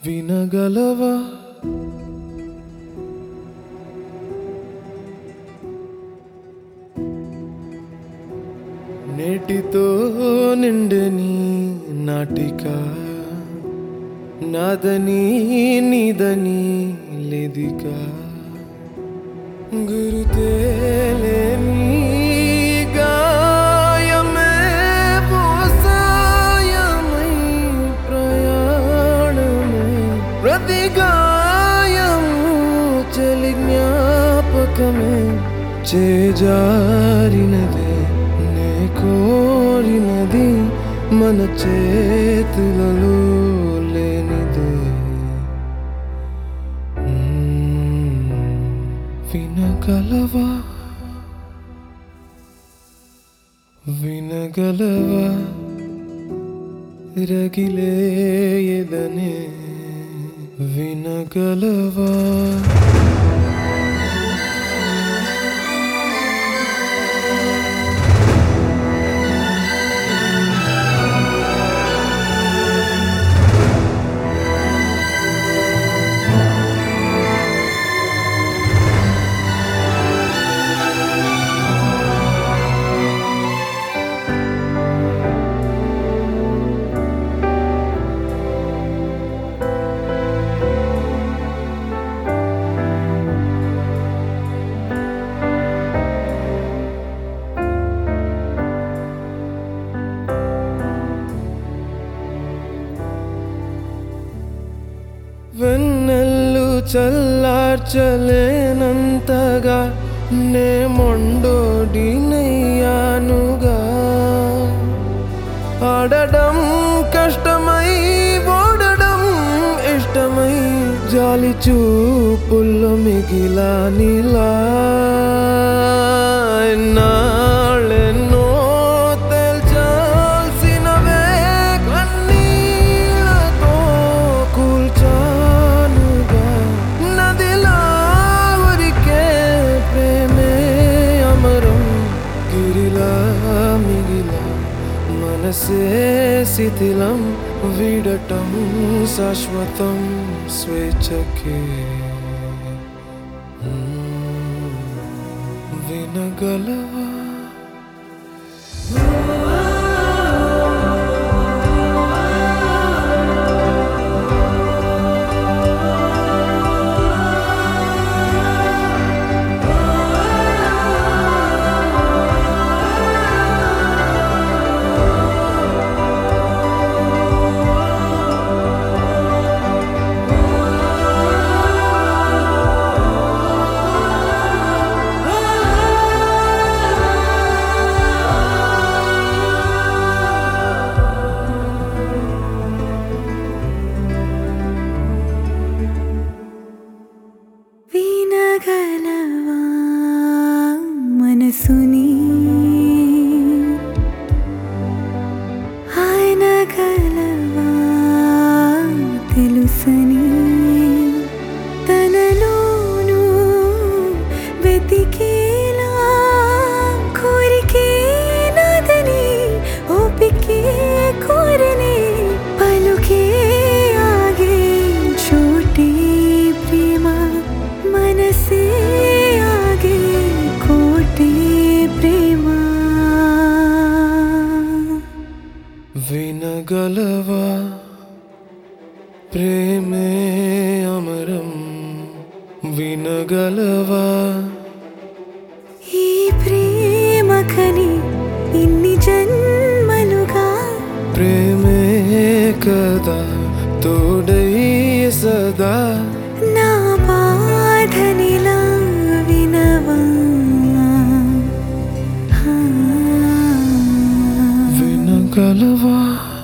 వినగలవా నేటితో నిండని నాటిక నాదని నీదని లేదికా గురుతేలేని గాయమే పోసాయమై ప్రయాణమే ప్రతి గాయము చలి జ్ఞాపకమే చేజారినదే నే కోరినది మన చేతులలో లేనిదే వినగలవా వినగలవా రగిలే ఎదనే వినగలవా వెన్నెల్లు చల్లార్చలేనంతగా నే మొండోడి నయ్యానుగా ఆడడం కష్టమై ఓడడం ఇష్టమై జాలి చూపుల్లో మిగిలా నీలా నాళ్ళెన్నో తెల్చాల్సినవే కన్నీళ్ళతో కూల్చానుగా నదిలా ఉరికే ప్రేమే అమరం గిరిలా మిగిలా మనసే శిథిలం వీడటం శాశ్వతం స్వేచ్ఛకే వినగలవా వినగలవా మనసుని ఆయనగలవా తెలుసని తనలోను వెతికేలా కోరికే నాదని ఓపికే కోరనే పలుకే ఆగే చోటే ప్రేమ మనసే ఆగే కోటే ప్రేమ వినగలవా ప్రేమే అమరం వినగలవా ఈ ప్రేమ కని ఇన్ని జన్మలుగా ప్రేమే కదా తోడై సదా నా బాధనిలా వినవా ఆ. వినగలవా